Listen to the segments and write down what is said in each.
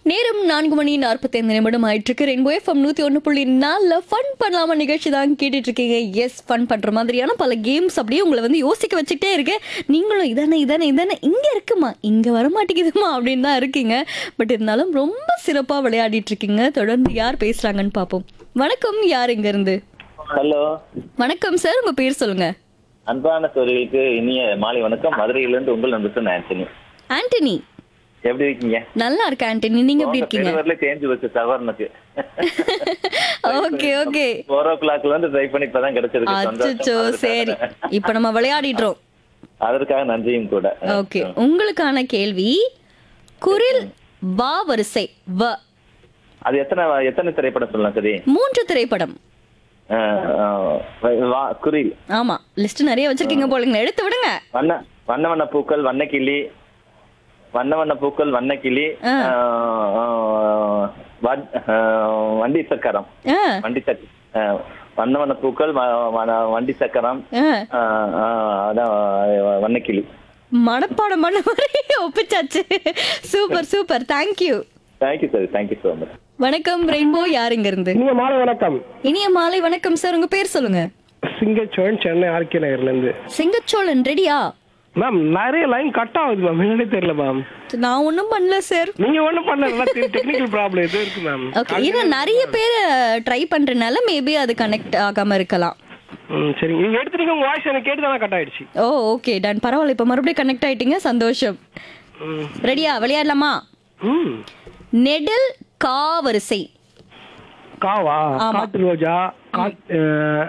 நேரம் நான்கு மணி நாற்பத்தைந்து நிமிடம் ஆயிட்டு இருக்கு ரெயின்போ எஃப்எம் நூத்தி ஒன்று புள்ளி நாலுல ஃபன் பண்ணலாமா நிகழ்ச்சி தான் கேட்டுட்டு இருக்கீங்க எஸ் ஃபன் பண்ற மாதிரியான பல கேம்ஸ் அப்படியே உங்களை வந்து யோசிக்க வச்சுக்கிட்டே இருக்கு நீங்களும் இதானே இதானே இதானே இங்க இருக்குமா இங்க வர மாட்டேங்குதுமா அப்படின்னு தான் இருக்கீங்க பட் இருந்தாலும் ரொம்ப சிறப்பா விளையாடிட்டு இருக்கீங்க தொடர்ந்து யார் பேசுறாங்கன்னு பார்ப்போம் வணக்கம் யார் இங்க இருந்து ஹலோ வணக்கம் சார் உங்க பேர் சொல்லுங்க அன்பான சோழர்களுக்கு இனிய மாலை வணக்கம் மதுரையிலிருந்து உங்கள் நண்பர் ஆண்டனி ஆண்டனி எப்படி இருக்கீங்க நல்லா இருக்கு ஆண்டனி நீங்க எப்படி இருக்கீங்க வரல சேஞ்ச் வச்சு சவர்னுக்கு ஓகே ஓகே ஃபோர் ஓ கிளாக்ல இருந்து ட்ரை பண்ணி இப்பதான் கிடைச்சிருக்கு அச்சோ சந்தோஷம். சரி இப்ப நம்ம விளையாடிட்டோம் அதற்காக நன்றியும் கூட ஓகே உங்களுக்கான கேள்வி குரில் வா வரிசை வ அது எத்தனை எத்தனை திரைப்படம் சொல்லலாம் சரி மூன்று திரைப்படம் அஹ், அஹ், வா குரில் ஆமா லிஸ்ட் நிறைய வச்சிருக்கீங்க போலுங்க எடுத்து விடுங்க வண்ண வண்ண வண்ண பூக்கள் வண்ணக்கிளி வண்ண வண்ண பூக்கள் வண்ணக்கிளி ஆ. அஹ், அஹ், வண்- அஹ், வண்டி சக்கரம் ஆ, வண்டி சக் அஹ், வண்ண வண்ண பூக்கள் வ- வ- வண்டி சக்கரம் ஆ. ஆஹ் ஆஹ் அதான் வண்ணக்கிளி மனப்பாடம் பண்ண மாதிரி ஒப்பிச்சாச்சு super super thank you thank you sir thank you so much வணக்கம் ரெயின்போ யார் இங்க இருந்து நீங்க மாலை வணக்கம் இனிய மாலை வணக்கம் சார் உங்க பேர் சொல்லுங்க சிங்கச்சோழன் சென்னை ஆர்கே நகர்ல இருந்து சிங்கச்சோழன் ரெடியா மேம் நிறைய லைன் கட் ஆகுது மேம் என்னன்னே தெரியல மேம் நான் ஒண்ணும் பண்ணல சார் நீங்க ஒண்ணும் பண்ணல டெக்னிக்கல் ப்ராப்ளம் எதுவும் இருக்கு மேம் ஓகே ஏன்னா நிறைய பேர் ட்ரை பண்றதுனால மேபி அது கனெக்ட் ஆகாம இருக்கலாம் ம் சரி நீங்க எடுத்துட்டீங்க உங்க வாய்ஸ் எனக்கு கேட்டு தான் கட் ஆயிடுச்சு ஓ ஓகே டன் பரவாயில்ல இப்போ மறுபடியும் கனெக்ட் ஆயிட்டீங்க சந்தோஷம் ம் ரெடியா விளையாடலாமா ம் நெடில் கா வரிசை காவா ஆமா. காட்டு ரோஜா கா- அஹ்,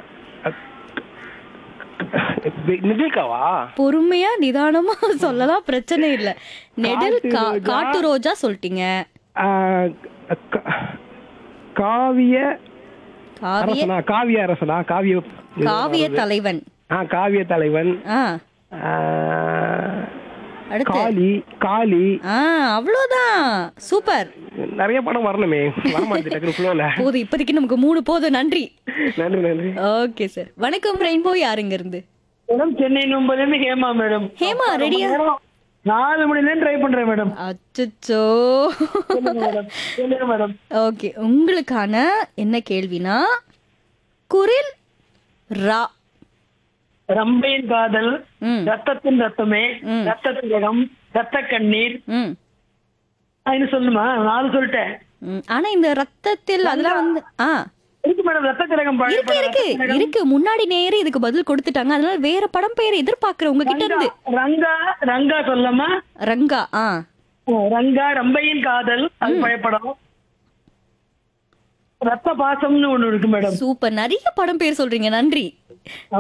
அஹ், நிதிகாவா பொறுமையா நிதானமா சொல்லலாம் பிரச்சனை இல்ல நெடில் காட்டு கா ரோஜா. காட்டு ரோஜா சொல்லிட்டீங்க அஹ், கா- காவிய காவிய அரசனா காவிய அரசனா காவிய காவிய தலைவன் ஆ காவிய தலைவன் ஆ அஹ், அடுத்து காளி காளி ஆ அவ்வளோதான் சூப்பர் நிறைய படம் வரணுமே வரமாட்டேது டக்குனு ஃப்ளோல போதும் இப்போதைக்கு நமக்கு மூணு போதும் நன்றி நன்றி நன்றி ஓகே சார் வணக்கம் ரெயின்போ யாருங்க இருந்து மேடம் சென்னை நம்பர்லேருந்து ஹேமா மேடம் ஹேமா ரெடியா நாலு மணிலேருந்து ட்ரை பண்றேன் மேடம் அச்சோ மேடம் சொல்லுங்க மேடம் ஓகே உங்களுக்கான என்ன கேள்வினா குரில் ரா ரம்பையின் காதல் ம் ரத்தத்தின் ரத்தமே ம். ரத்தத்திரகம் ரத்த கண்ணீர் ம் அது சொல்லுமா நாலு சொல்லிட்டேன் ம். ஆனா இந்த ரத்தத்தில் அதெல்லாம் வந்து ஆ இருக்கு மேடம் ரத்த திலகம் பழைய இருக்கு படம், இருக்கு ரத்த திலகம். இருக்கு முன்னாடி நேரே இதுக்கு பதில் கொடுத்துட்டாங்க அதனால வேற படம் பெயர் எதிர்பார்க்கிறேன் உங்ககிட்ட இருந்து ரங்கா ரங்கா சொல்லமா ரங்கா ஆ ரங்கா ரம்பையின் காதல் அது பயப்படம் ரத்த பாசம்னு ஒண்ணு இருக்கு மேடம் சூப்பர் நிறைய படம் பேர் சொல்றீங்க நன்றி